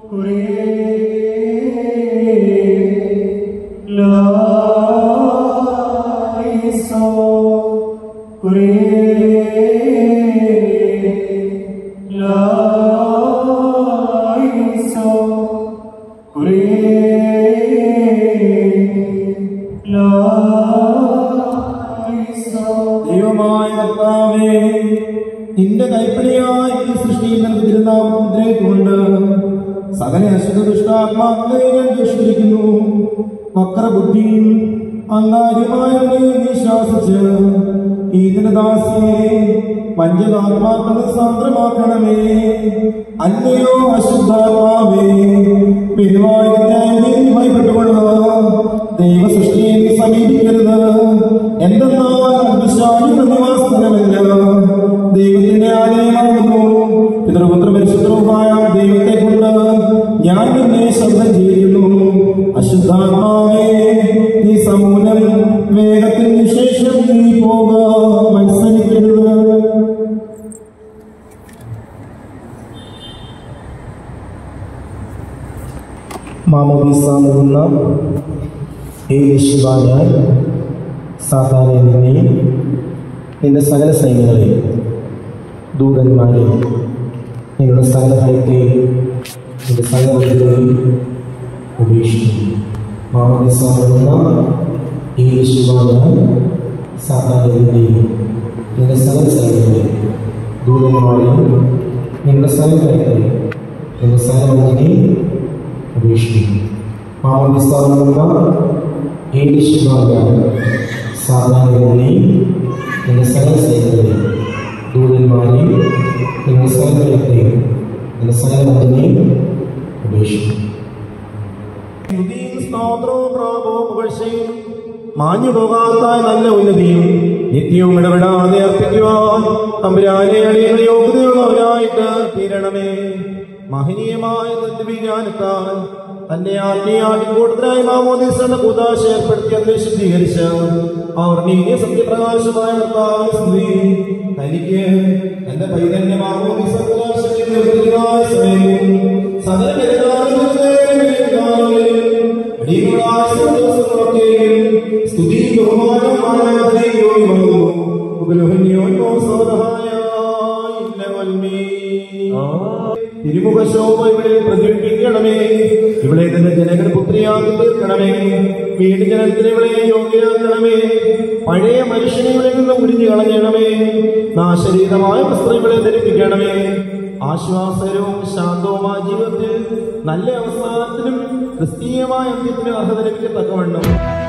ദൈവമായ കർത്താവേ നിന്റെ കൈപ്പണിയായി ഈ സൃഷ്ടിയിൽ നിനക്ക് തിരുനാമം മുദ്രയിട്ടുകൊണ്ട് സകല അശുദ്ധ ദുഷ്ടാത്മാക്കളെ ഞാൻ ദുഷ്കരിക്കുന്നു വക്രബുദ്ധിയും അങ്കാര്യമായ നീ ശാസിച്ച് ഈ ദിനദാസിയെ പഞ്ചകാത്മാക്കളെ സാന്ദ്രമാക്കണമേ അല്ലയോ അശുദ്ധാത്മാവേ പെരുമാറ്റത്തെ ഭയപ്പെട്ടുകൊള്ളുക ദൈവ സൃഷ്ടിയെ നീ സമീപിക്കരുത് എന്തെന്നാൽ വിശ്വാസികളുടെ നിവാസസ്ഥലമല്ല ദൈവത്തിന്റെ ആലയമാകുന്നു പിതൃപുത്ര പരിശുദ്ധവുമായ ദൈവത്തെ കൊണ്ട് ഞാൻ നിന്നെ ശബ്ദം ചെയ്യുന്നു അശുദ്ധാത്മാവേ നീ സമൂലം വേഗത്തിന് ശേഷം നീ പോക മത്സരിക്കരുത് മാമോദീസ നൽകുന്ന യേശുവായാൽ സാധാരണ നിന്നെയും നിന്റെ സകല സൈന്യങ്ങളെയും ദൂതന്മാരെയും നിങ്ങളുടെ സകല ഭയത്തെയും നിന്റെ സകല ബുദ്ധികളെയും ഉപേക്ഷിക്കുന്നു മാമോദീസ നൽകുന്ന യേശുവായാൽ സാധാരണ നിന്നെയും നിന്റെ സകല സൈന്യങ്ങളെയും ദൂതന്മാരെയും നിങ്ങളുടെ സകല ഭയത്തെയും നിന്റെ സകല ബുദ്ധിനെയും ഉപേക്ഷിക്കുന്നു മാമോദിസ്ഥാനമുള്ള ഏകശിവായ സാധാരണ നിന്റെ സകല സൈന്യങ്ങളെയും ദൂതന്മാരെയും നിന്റെ സകലത്തെയും നിന്റെ സകല മതിനെയും ഉപേക്ഷിക്കുന്നു സ്തോത്രവും പ്രാപവും പുകഴ്ചയും മാഞ്ഞു പോകാത്ത നല്ല ഉന്നതിയും നിത്യവും ഇടപെടാതെ അർപ്പിക്കുവാൻ തമ്പുരാനെ അടിയുടെ യോഗ്യതയുള്ളവരായിട്ട് തീരണമേ മഹനീയമായ തത്വവിജ്ഞാനത്താൽ തന്റെ ആത്മീയാട്ടിക്കൂട്ടത്തിനായി മാമോദീസന്റെ കുതാശ ഏർപ്പെടുത്തി അതിനെ ശുദ്ധീകരിച്ച അവർ നീതിയ സത്യപ്രകാശമായ കർത്താവിന് സ്തുതി തനിക്ക് എന്റെ പൈതന്യ മാമോദീസ കുതാശത്തിന്റെ ഉത്തരവായ സമയവും സകല അടിയങ്ങളായ സന്ദേശങ്ങളൊക്കെയും സ്തുതി ബഹുമാനം ആരാധനയും യോഗ്യമാകുന്നു ഉപലോഹന്യോന്മോ സൗരഹായ ഇന്നവൽമീ തിരുമുഖ ശോഭ ഇവിടെ പ്രതിബിംബിക്കണമേ ഇവിടെ തന്നെ ജനങ്ങൾ പുത്രിയാക്കി തീർക്കണമേ വീട് ജനത്തിന് ഇവിടെ യോഗ്യരാക്കണമേ പഴയ മനുഷ്യനെ ഇവിടെ നിന്ന് ഉരിഞ്ഞു കളഞ്ഞണമേ നാശരീതമായ വസ്ത്രം ഇവിടെ ധരിപ്പിക്കണമേ ആശ്വാസകരവും ശാന്തവുമായ ജീവിതത്തിൽ നല്ല അവസാനത്തിനും ക്രിസ്തീയമായ അന്ത്യത്തിനും അർഹത ലഭിക്കത്തക്കവണ്ണം